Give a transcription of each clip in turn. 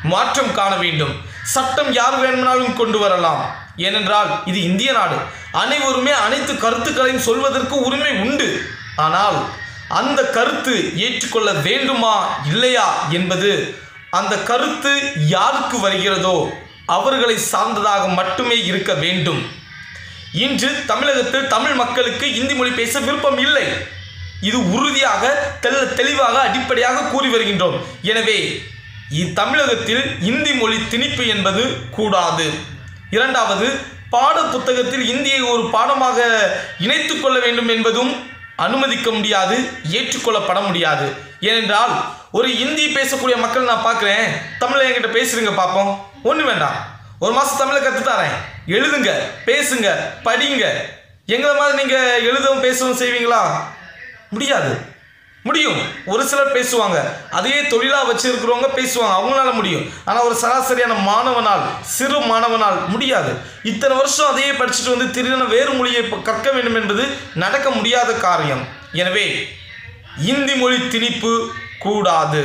மாற்றம் காண வேண்டும் சட்டம் யார் வேணுமானாலும் கொண்டு வரலாம் ஏனென்றால் இது இந்திய நாடு அனைவருமே அனைத்து கருத்துக்களையும் சொல்வதற்கு உரிமை உண்டு ஆனால் அந்த கருத்து ஏற்றுக்கொள்ள வேண்டுமா இல்லையா என்பது அந்த கருத்து யாருக்கு வருகிறதோ அவர்களை சார்ந்ததாக மட்டுமே இருக்க வேண்டும் இன்று தமிழகத்தில் தமிழ் மக்களுக்கு இந்தி மொழி பேச விருப்பம் இல்லை இது உறுதியாக தெல்ல தெளிவாக அடிப்படையாக கூறி வருகின்றோம் எனவே தமிழகத்தில் இந்தி மொழி திணிப்பு என்பது கூடாது இரண்டாவது பாட புத்தகத்தில் இந்தியை ஒரு பாடமாக இணைத்துக் கொள்ள வேண்டும் என்பதும் அனுமதிக்க முடியாது ஏற்றுக்கொள்ளப்பட முடியாது ஏனென்றால் ஒரு இந்தி பேசக்கூடிய மக்கள் நான் பார்க்குறேன் தமிழில் என்கிட்ட பேசுறீங்க பார்ப்போம் ஒன்று வேண்டாம் ஒரு மாதம் தமிழை கற்றுத்தாரேன் எழுதுங்க பேசுங்க படிங்க எங்களை மாதிரி நீங்கள் எழுதவும் பேசவும் செய்வீங்களா முடியாது முடியும் ஒரு சிலர் பேசுவாங்க அதையே தொழிலாக வச்சிருக்கிறவங்க பேசுவாங்க அவங்களால முடியும் ஆனால் ஒரு சராசரியான மாணவனால் சிறு மாணவனால் முடியாது இத்தனை வருஷம் அதையே படிச்சுட்டு வந்து திடீரென வேறு மொழியை ப- கற்க வேண்டும் என்பது நடக்க முடியாத காரியம் எனவே இந்தி மொழி திணிப்பு கூடாது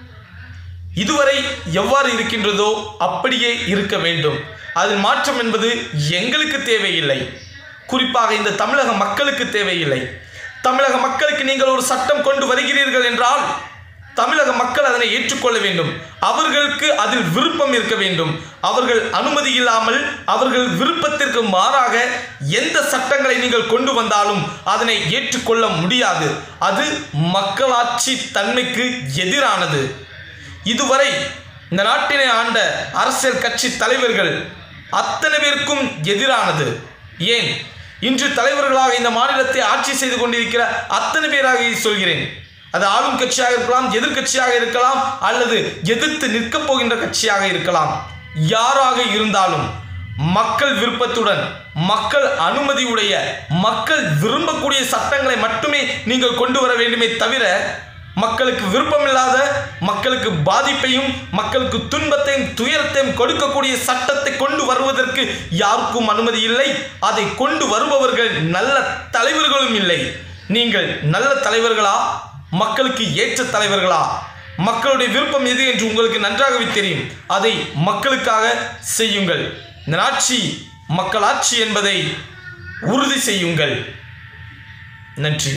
இதுவரை எவ்வாறு இருக்கின்றதோ அப்படியே இருக்க வேண்டும் அதில் மாற்றம் என்பது எங்களுக்கு தேவையில்லை குறிப்பாக இந்த தமிழக மக்களுக்கு தேவையில்லை தமிழக மக்களுக்கு நீங்கள் ஒரு சட்டம் கொண்டு வருகிறீர்கள் என்றால் தமிழக மக்கள் அதனை ஏற்றுக்கொள்ள வேண்டும் அவர்களுக்கு அதில் விருப்பம் இருக்க வேண்டும் அவர்கள் அனுமதி இல்லாமல் அவர்கள் விருப்பத்திற்கு மாறாக எந்த சட்டங்களை நீங்கள் கொண்டு வந்தாலும் அதனை ஏற்றுக்கொள்ள முடியாது அது மக்களாட்சி தன்மைக்கு எதிரானது இதுவரை இந்த நாட்டினை ஆண்ட அரசியல் கட்சி தலைவர்கள் அத்தனை பேருக்கும் எதிரானது ஏன் இன்று தலைவர்களாக இந்த மாநிலத்தை ஆட்சி செய்து கொண்டிருக்கிற அத்தனை பேராக சொல்கிறேன் அது ஆளும் கட்சியாக இருக்கலாம் எதிர்க்கட்சியாக இருக்கலாம் அல்லது எதிர்த்து நிற்கப் போகின்ற கட்சியாக இருக்கலாம் யாராக இருந்தாலும் மக்கள் விருப்பத்துடன் மக்கள் அனுமதியுடைய மக்கள் விரும்பக்கூடிய சட்டங்களை மட்டுமே நீங்கள் கொண்டு வர வேண்டுமே தவிர மக்களுக்கு விருப்பமில்லாத மக்களுக்கு பாதிப்பையும் மக்களுக்கு துன்பத்தையும் துயரத்தையும் கொடுக்கக்கூடிய சட்டத்தை கொண்டு வருவதற்கு யாருக்கும் அனுமதி இல்லை அதை கொண்டு வருபவர்கள் நல்ல தலைவர்களும் இல்லை நீங்கள் நல்ல தலைவர்களா மக்களுக்கு ஏற்ற தலைவர்களா மக்களுடைய விருப்பம் எது என்று உங்களுக்கு நன்றாகவே தெரியும் அதை மக்களுக்காக செய்யுங்கள் இந்த ஆட்சி மக்களாட்சி என்பதை உறுதி செய்யுங்கள் நன்றி